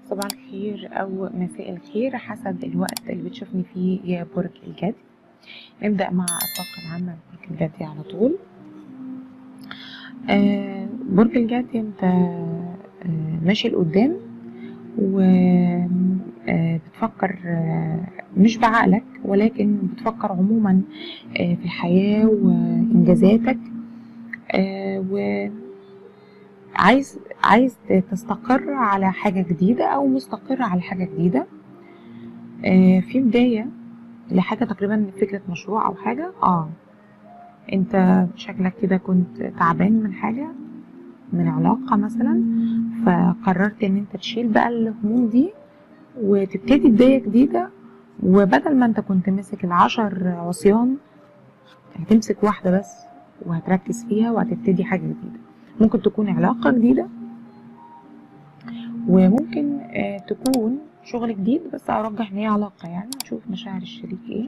صباح الخير أو مساء الخير حسب الوقت اللي بتشوفني فيه يا برج الجدي نبدأ مع الطاقة العامة لبرج الجدي على طول آه برج الجدي انت آه ماشي لقدام وبتفكر مش بعقلك ولكن بتفكر عموما آه في الحياة وإنجازاتك آه و عايز عايز تستقر على حاجة جديدة أو مستقر على حاجة جديدة آه في بداية لحاجة تقريبا فكرة مشروع أو حاجة اه انت شكلك كده كنت تعبان من حاجة من علاقة مثلا فقررت ان انت تشيل بقى الهموم دي وتبتدي بداية جديدة وبدل ما انت كنت ماسك العشر عصيان هتمسك واحدة بس وهتركز فيها وهتبتدي حاجة جديدة ممكن تكون علاقة جديدة وممكن آه تكون شغل جديد بس ارجح ان هي علاقة يعني نشوف مشاعر الشريك ايه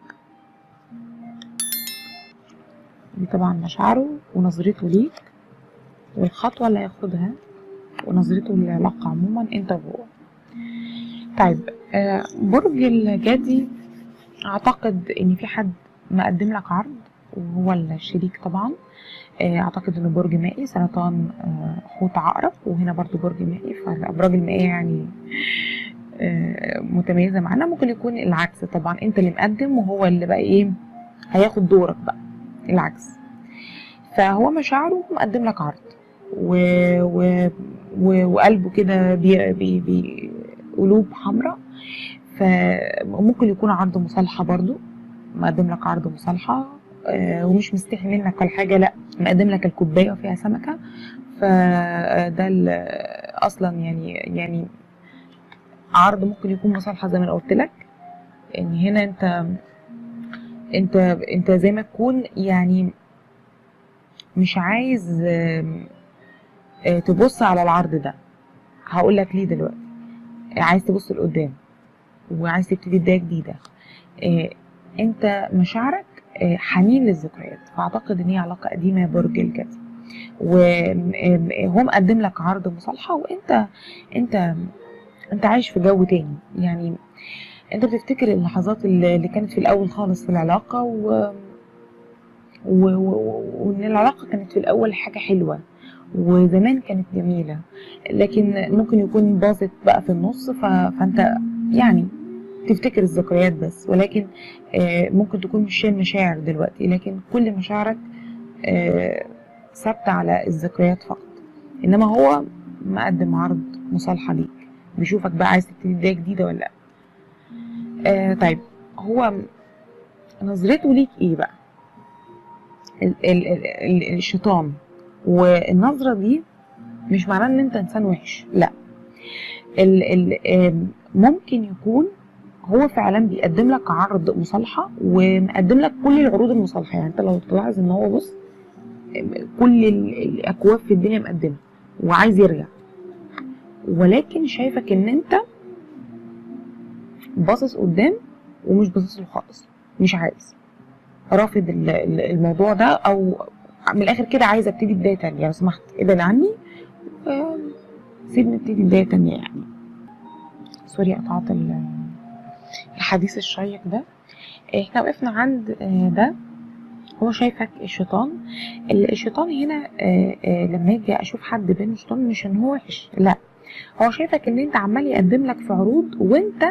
دي طبعا مشاعره ونظرته ليك والخطوة اللي هياخدها ونظرته للعلاقة عموما انت وهو طيب آه برج الجدي اعتقد ان في حد مقدم لك عرض وهو الشريك طبعا اعتقد انه برج مائي سرطان حوت عقرب وهنا برضو برج مائي فالابراج المائيه يعني متميزه معانا ممكن يكون العكس طبعا انت اللي مقدم وهو اللي بقى ايه هياخد دورك بقى العكس فهو مشاعره مقدم لك عرض و... و... و... وقلبه كده بي... بي... بي... قلوب حمراء فممكن يكون عرض مصالحه برضو مقدم لك عرض مصالحه ومش مستحي منك ولا حاجه لا مقدم لك الكوبايه وفيها سمكه فده اصلا يعني يعني عرض ممكن يكون مصالحه زي ما انا قلت لك ان هنا انت انت انت زي ما تكون يعني مش عايز تبص على العرض ده هقول لك ليه دلوقتي عايز تبص لقدام وعايز تبتدي بدايه جديده انت مشاعرك حنين للذكريات فاعتقد ان هي علاقه قديمه يا برج الجدي وهو مقدم لك عرض مصالحه وانت انت انت عايش في جو تاني يعني انت بتفتكر اللحظات اللي كانت في الاول خالص في العلاقه و وان و... العلاقه كانت في الاول حاجه حلوه وزمان كانت جميله لكن ممكن يكون باظت بقى في النص ف... فانت يعني تفتكر الذكريات بس ولكن ممكن تكون مش شايل مشاعر دلوقتي لكن كل مشاعرك ثابتة على الذكريات فقط انما هو مقدم عرض مصالحة ليك بيشوفك بقى عايز تبتدي بداية جديدة ولا لا طيب هو نظرته ليك ايه بقى ال ال ال الشيطان والنظرة دي مش معناه ان انت انسان وحش لا ال ال ممكن يكون هو فعلا بيقدم لك عرض مصالحه ومقدم لك كل العروض المصالحه يعني انت لو تلاحظ ان هو بص كل الاكواب في الدنيا مقدمه وعايز يرجع ولكن شايفك ان انت باصص قدام ومش باصص له خالص مش عايز رافض الموضوع ده او من الاخر كده عايز ابتدي بدايه تانية لو سمحت ابعد عني سيبني ابتدي بدايه تانية يعني سوري قطعت الحديث الشيق ده احنا وقفنا عند ده هو شايفك الشيطان الشيطان هنا لما اجي اشوف حد بين الشيطان مش ان هو وحش لا هو شايفك ان انت عمال يقدم لك في عروض وانت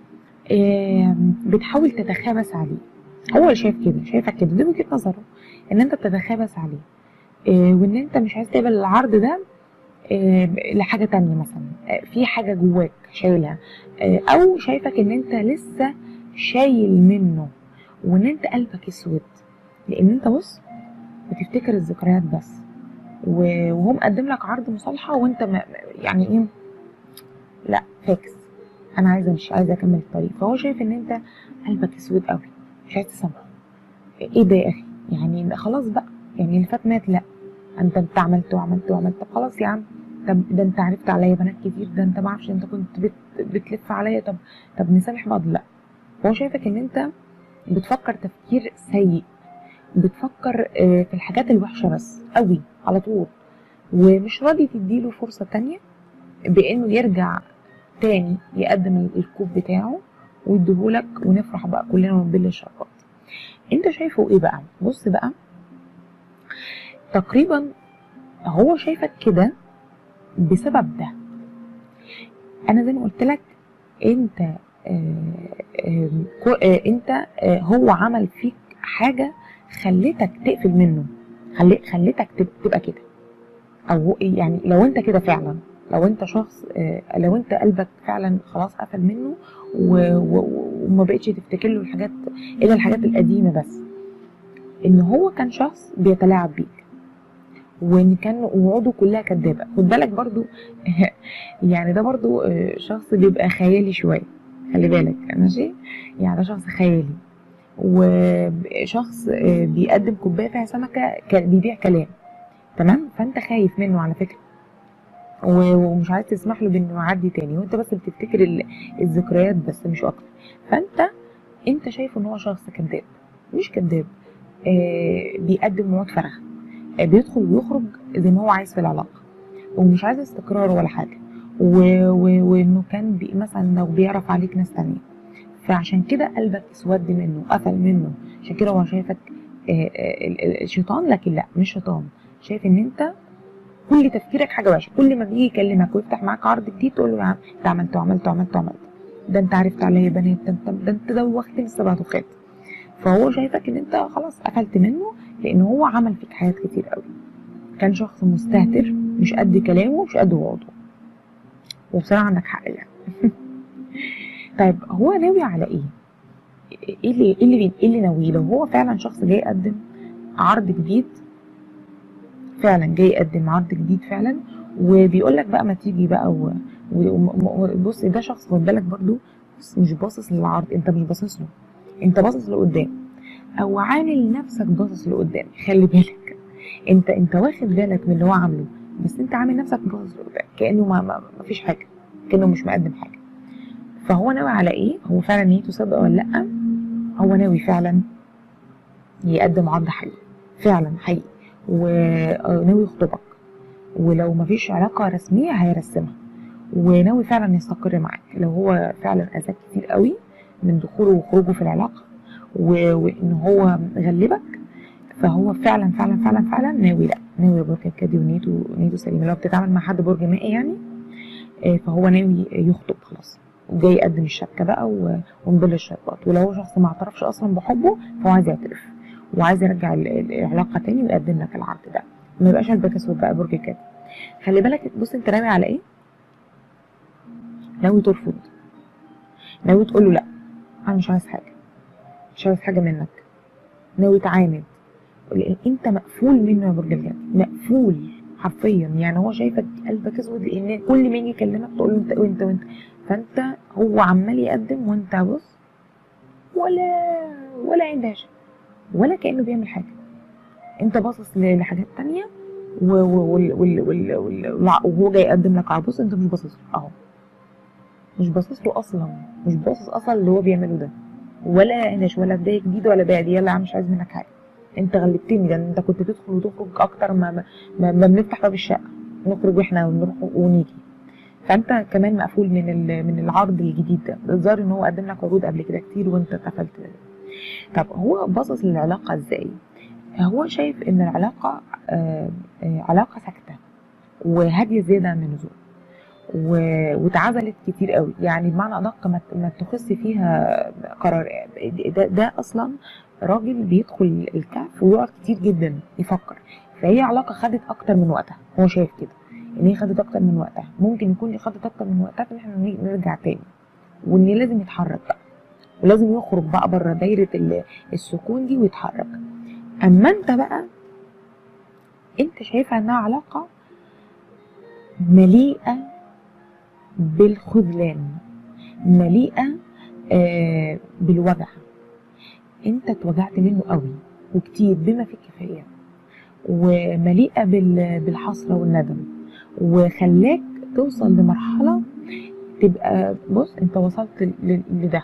بتحاول تتخابس عليه هو اللي شايف كده شايفك كده دي وجهه نظره ان انت بتتخابس عليه وان انت مش عايز تقبل العرض ده لحاجة تانية مثلا في حاجة جواك شايلها او شايفك ان انت لسه شايل منه وان انت قلبك اسود لان انت بص بتفتكر الذكريات بس وهو مقدم لك عرض مصالحة وانت يعني ايه لا فاكس انا عايزه امشي عايزه اكمل الطريق فهو شايف ان انت قلبك اسود قوي مش عايز تسامحه ايه ده يا اخي يعني خلاص بقى يعني اللي فات مات لا انت انت عملت وعملت وعملت طب خلاص يا عم طب ده انت عرفت عليا بنات كتير ده انت ما اعرفش انت كنت بت بتلف عليا طب طب نسامح بعض لا هو شايفك ان انت بتفكر تفكير سيء بتفكر في الحاجات الوحشه بس قوي على طول ومش راضي تديله فرصه تانية بانه يرجع تاني يقدم ال- الكوب بتاعه ويديهولك ونفرح بقى كلنا ونبل الشربات انت شايفه ايه بقى بص بقى تقريبا هو شايفك كده بسبب ده انا زي ما قلت لك انت آه، آه، كو- آه، انت آه، هو عمل فيك حاجه خلتك تقفل منه خلي خلتك تب- تبقى كده او هو- يعني لو انت كده فعلا لو انت شخص آه، لو انت قلبك فعلا خلاص قفل منه و- و- وما بقتش تفتكر له الحاجات الا الحاجات القديمه بس ان هو كان شخص بيتلاعب بيك وان كان وعوده كلها كدابه خد بالك برضو يعني ده برضو آه، شخص بيبقى خيالي شويه خلي بالك ماشي يعني ده شخص خيالي وشخص آه، بيقدم كوبايه فيها سمكه كان بيبيع كلام تمام فانت خايف منه على فكره و- ومش عايز تسمح له بانه يعدي تاني وانت بس بتفتكر ال- الذكريات بس مش اكتر فانت انت شايف ان هو شخص كذاب مش كذاب آه بيقدم وعود فارغه آه بيدخل ويخرج زي ما هو عايز في العلاقه ومش عايز استقرار ولا حاجه و- و- وانه كان بي مثلا لو بيعرف عليك ناس تانية فعشان كده قلبك اسود منه قفل منه عشان كده هو شايفك آه، آه، ال- ال- الشيطان لكن لا مش شيطان شايف ان انت كل تفكيرك حاجه وحشه كل ما بيجي يكلمك ويفتح معاك عرض جديد تقول له يا عم انت عملت وعملت وعملت وعملت ده انت عرفت عليا بنات ده انت ده انت دوختني السبع دخات فهو شايفك ان انت خلاص قفلت منه لان هو عمل فيك حاجات كتير قوي كان شخص مستهتر مش قد كلامه مش قد وعوده وبصراحه عندك حق يعني طيب هو ناوي على ايه؟ ايه اللي ايه اللي ايه اللي ناوي لو هو فعلا شخص جاي يقدم عرض جديد فعلا جاي يقدم عرض جديد فعلا وبيقول لك بقى ما تيجي بقى و... و... و... بص ده شخص خد بالك برضو بص مش باصص للعرض انت مش باصص له انت باصص لقدام او عامل نفسك باصص لقدام خلي بالك انت انت واخد بالك من اللي هو عامله بس انت عامل نفسك باصص لقدام كانه ما, ما, ما فيش حاجه كانه مش مقدم حاجه فهو ناوي على ايه هو فعلا نيته صادقه ولا لا هو ناوي فعلا يقدم عرض حقيقي فعلا حقيقي وناوي يخطبك ولو مفيش علاقة رسمية هيرسمها وناوي فعلا يستقر معاك لو هو فعلا أذاك كتير قوي من دخوله وخروجه في العلاقة و- وإن هو غلبك فهو فعلا فعلا فعلا فعلا ناوي لا ناوي برج الكادي ونيته نيته سليمة لو بتتعامل مع حد برج مائي يعني آه، فهو ناوي يخطب خلاص وجاي يقدم الشبكة بقى و- ونبل الشربات ولو هو شخص ما اعترفش أصلا بحبه فهو عايز يعترف وعايز يرجع ال- ال- العلاقة تاني ويقدم لك العرض ده ما يبقاش قلبك اسود بقى برج الكادي خلي بالك بص انت ناوي على ايه ناوي ترفض ناوي تقول له لا انا مش عايز حاجه مش عايز حاجه منك ناوي تعاند لان انت مقفول منه يا برج الجدي مقفول حرفيا يعني هو شايفك قلبك اسود لان كل ما يجي يكلمك تقول له انت وانت وانت فانت هو عمال يقدم وانت بص ولا ولا عندها شيء ولا كانه بيعمل حاجه انت باصص ل- لحاجات تانية و- و- وال- وال- وال- وال- والع- وهو جاي يقدم لك عرض بص انت مش باصص له اهو مش باصص له اصلا مش باصص اصلا اللي هو بيعمله ده ولا انش ولا بدايه جديده ولا بعد يلا يا عم مش عايز منك حاجه انت غلبتني ده انت كنت تدخل وتخرج اكتر ما ما, ما, ما بنفتح باب الشقه نخرج واحنا ونروح ونيجي فانت كمان مقفول من ال- من العرض الجديد ده الظاهر ان هو قدم لك عروض قبل كده كتير وانت اتقفلت طب هو باصص للعلاقه ازاي هو شايف ان العلاقه آه، آه، علاقه ساكته وهاديه زياده عن اللزوم و- واتعزلت كتير قوي يعني بمعنى ادق ما ت- ما تخص فيها قرار ده, ده اصلا راجل بيدخل الكهف ويقعد كتير جدا يفكر فهي علاقه خدت اكتر من وقتها هو شايف كده ان هي خدت اكتر من وقتها ممكن يكون خدت اكتر من وقتها في ان احنا نيجي- نرجع تاني وان لازم يتحرك بقى ولازم يخرج بقى بره دايره ال- السكون دي ويتحرك اما انت بقى انت شايفها انها علاقه مليئه بالخذلان مليئه آه بالوجع انت اتوجعت منه قوي وكتير بما فيه الكفايه ومليئه بال- بالحسره والندم وخلاك توصل لمرحله تبقى بص انت وصلت ل- لده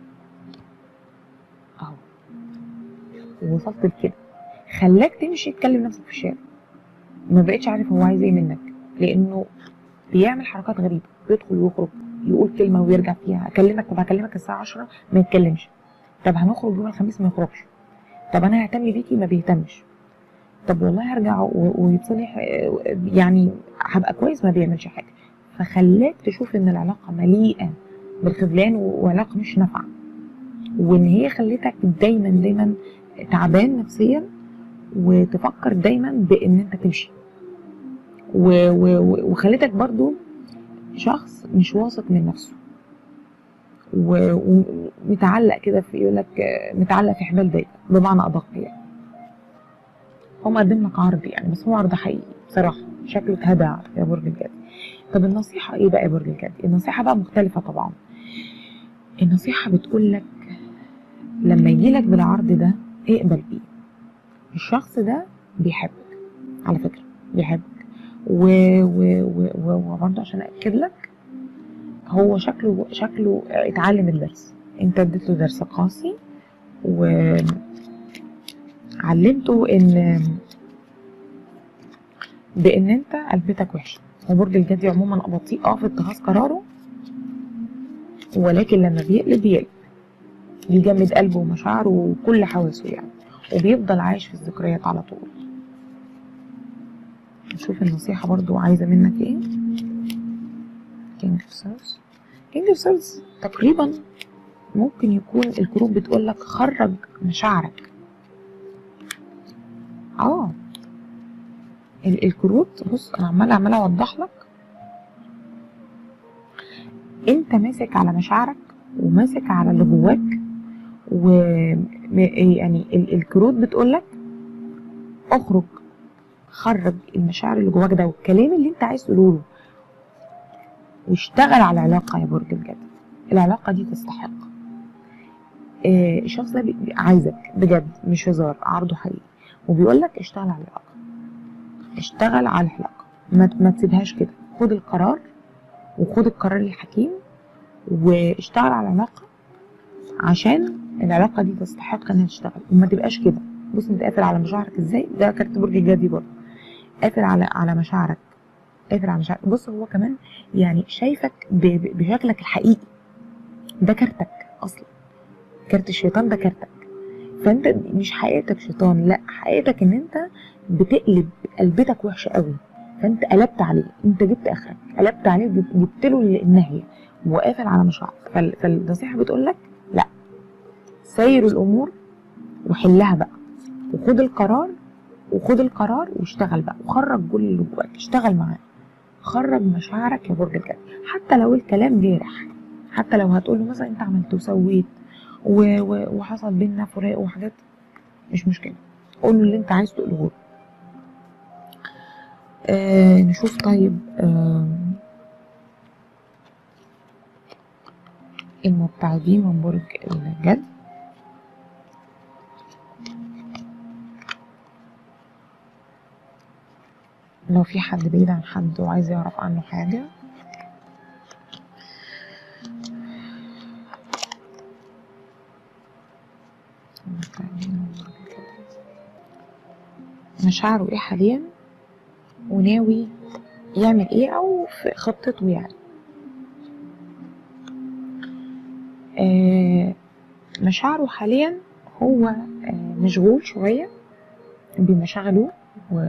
اهو وصلت لكده خلاك تمشي تكلم نفسك في الشارع ما بقتش عارف هو عايز ايه منك لانه بيعمل حركات غريبه بيدخل ويخرج يقول كلمه ويرجع فيها اكلمك طب هكلمك الساعه 10 ما يتكلمش طب هنخرج يوم الخميس ما يخرجش طب انا ههتم بيكي ما بيهتمش طب والله هرجع و- ويتصلح آه، يعني هبقى كويس ما بيعملش حاجه فخلاك تشوف ان العلاقه مليئه بالخذلان و- وعلاقه مش نافعه وان هي خلتك دايما دايما تعبان نفسيا وتفكر دايما بان انت تمشي و- و- و- وخلتك برضو شخص مش واثق من نفسه و- ومتعلق كده في يقول لك متعلق في حبال ضيقه بمعنى ادق يعني هو مقدم لك عرض يعني بس هو عرض حقيقي بصراحه شكله اتهدى يا برج الجدي طب النصيحه ايه بقى يا برج الجدي النصيحه بقى مختلفه طبعا النصيحه بتقول لك لما يجيلك بالعرض ده اقبل بيه الشخص ده بيحبك على فكره بيحبك و و و و- وبرضه عشان اكد لك هو شكله شكله اتعلم الدرس انت اديت له درس قاسي وعلمته ان بان انت قلبتك وحشه وبرج الجدي عموما بطيء اه في اتخاذ قراره ولكن لما بيقلب بيقلب بيجمد قلبه ومشاعره وكل حواسه يعني وبيفضل عايش في الذكريات على طول نشوف النصيحة برضو عايزة منك ايه King of Swords King of Swords تقريبا ممكن يكون الكروت بتقول لك خرج مشاعرك اه ال- الكروت بص انا عماله عماله اوضح لك انت ماسك على مشاعرك وماسك على اللي جواك و م- يعني ال- الكروت بتقول لك اخرج خرج المشاعر اللي جواك ده والكلام اللي انت عايز تقوله له واشتغل على العلاقه يا برج الجدي العلاقه دي تستحق آه، الشخص ده بي- عايزك بجد مش هزار عرضه حقيقي وبيقول لك اشتغل على العلاقه اشتغل على العلاقه ما ما تسيبهاش كده خد القرار وخد القرار الحكيم واشتغل على العلاقه عشان العلاقه دي تستحق انها تشتغل وما تبقاش كده بص انت قافل على مشاعرك ازاي ده كارت برج الجدي برضه قافل على على مشاعرك قافل على مشاعرك بص هو كمان يعني شايفك ب- ب- بشكلك الحقيقي ده كارتك اصلا كارت الشيطان ده كارتك فانت مش حقيقتك شيطان لا حقيقتك ان انت بتقلب قلبتك وحشه قوي فانت قلبت عليه انت جبت اخرك قلبت عليه وجبت جبت له النهيه وقافل على مشاعرك فال- فالنصيحه بتقول لك لا سير الامور وحلها بقى وخد القرار وخد القرار واشتغل بقى وخرج كل اللي جواك اشتغل معاه خرج مشاعرك يا برج الجدي حتى لو الكلام جارح حتى لو هتقول له مثلا انت عملت وسويت و... و... وحصل بينا فراق وحاجات مش مشكله قول له اللي انت عايز تقوله له آه نشوف طيب آه المبتعدين من برج الجد لو في حد بعيد عن حد وعايز يعرف عنه حاجة مشاعره ايه حاليا وناوي يعمل ايه او في خطته يعني آه مشاعره حاليا هو آه مشغول شوية بمشاغله و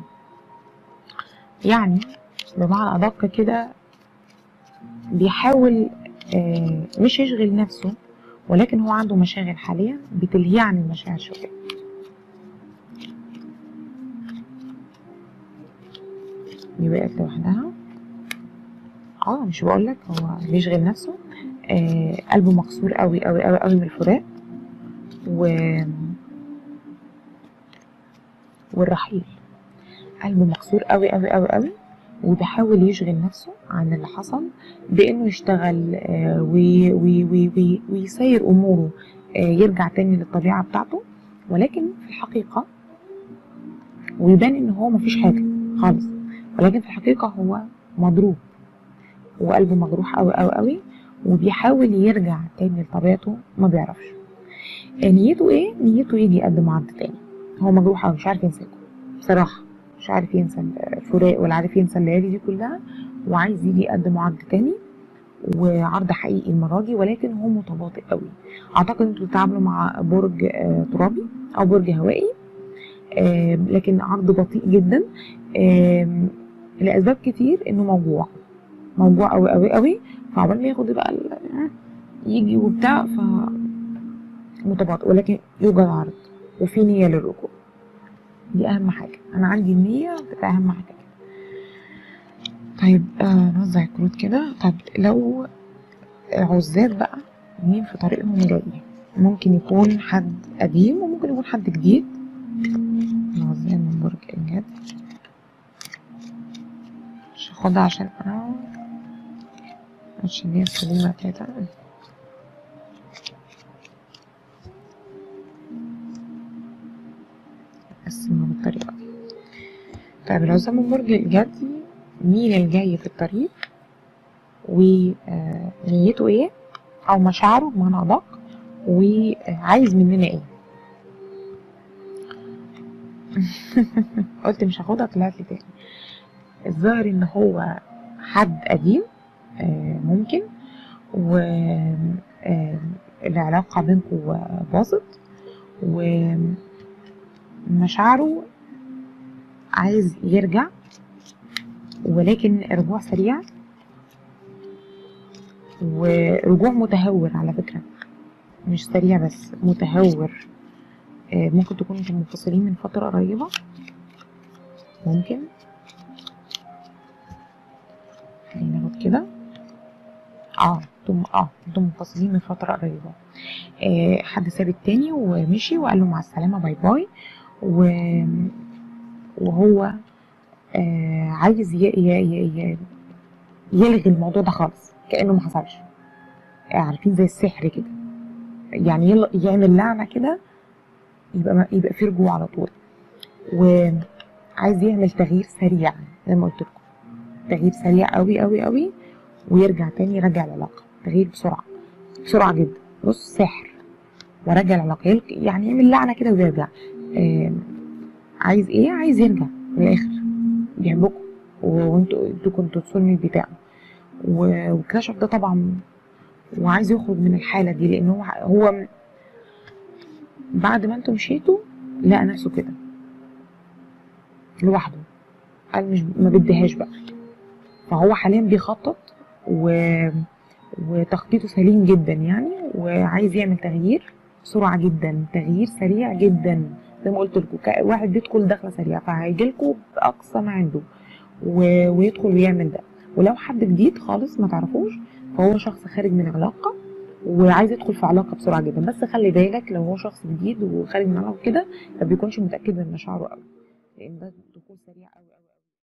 يعني بمعنى أدق كده بيحاول آه، مش يشغل نفسه ولكن هو عنده مشاغل حاليا بتلهيه عن المشاعر شوية دي بقت لوحدها اه مش بقولك هو بيشغل نفسه آه قلبه مكسور قوي قوي قوي قوي من الفراق و والرحيل قلبه مكسور قوي قوي قوي قوي وبيحاول يشغل نفسه عن اللي حصل بانه يشتغل آه، وي وي وي وي ويسير اموره آه، يرجع تاني للطبيعه بتاعته ولكن في الحقيقه ويبان ان هو مفيش حاجه خالص ولكن في الحقيقه هو مضروب وقلبه مجروح قوي قوي قوي وبيحاول يرجع تاني لطبيعته ما بيعرفش آه، نيته ايه نيته يجي يقدم عرض تاني هو مجروح قوي مش عارف يمسكه بصراحه مش عارف ينسى الفراق ولا عارف ينسى الليالي دي كلها وعايز يجي يقدم عرض تاني وعرض حقيقي المره دي ولكن هو متباطئ قوي اعتقد انتوا بتتعاملوا مع برج آه، ترابي او برج هوائي آه، لكن عرض بطيء جدا آم، لاسباب كتير انه موجوع موجوع قوي قوي قوي فعقبال ما ياخد بقى ال- يجي وبتاع ف متباطئ ولكن يوجد عرض وفي نية للرجوع دي أهم حاجة أنا عندي النية بتبقى أهم حاجة طيب آه نوزع الكروت كده طب لو عزاب بقى مين في طريقهم جاي ممكن يكون حد قديم وممكن يكون حد جديد نوزع من برج الجد مش هاخدها عشان أنا عشان هي السليمة كده أقسمها بالطريقة دي طيب العزاب من برج الجدي مين الجاي في الطريق ونيته ايه او مشاعره بمعنى ادق وعايز مننا ايه قلت مش هاخدها طلعت لي تاني الظاهر ان هو حد قديم آه، ممكن و آه، العلاقة بينكم باظت ومشاعره عايز يرجع ولكن رجوع سريع ورجوع متهور على فكرة مش سريع بس متهور آه، ممكن تكونوا انتم منفصلين من فترة قريبة ممكن خلينا ناخد كده اه انتم اه انتم منفصلين من فترة قريبة آه حد ساب التاني ومشي وقال له مع السلامة باي باي و... وهو آه عايز ي... ي... ي... يلغي الموضوع ده خالص كأنه ما حصلش آه، عارفين زي السحر كده يعني يل... يعمل لعنة كده يبقى ما... يبقى في رجوع على طول وعايز يعمل تغيير سريع زي ما قلت لكم تغيير سريع قوي قوي قوي ويرجع تاني يرجع العلاقة تغيير بسرعة بسرعة جدا بص سحر ورجع العلاقة يلك- يعني يعمل لعنة كده ويرجع آه عايز ايه عايز يرجع من الاخر بيحبكم وانتوا انتوا كنتوا السلمي بتاعه و- واكتشف ده طبعا وعايز يخرج من الحالة دي لان هو هو بعد ما انتوا مشيتوا لقى نفسه كده لوحده قال مش ما بديهاش بقى فهو حاليا بيخطط و... وتخطيطه سليم جدا يعني وعايز يعمل تغيير بسرعة جدا تغيير سريع جدا زي ما قلت لكم ك- واحد بيدخل دخلة سريعة فهيجي لكم بأقصى ما عنده و... ويدخل ويعمل ده ولو حد جديد خالص ما تعرفوش فهو شخص خارج من علاقة وعايز يدخل في علاقة بسرعة جدا بس خلي بالك لو هو شخص جديد وخارج من علاقة كده ما بيكونش متأكد من مشاعره قوي لأن ده دخول سريع قوي قوي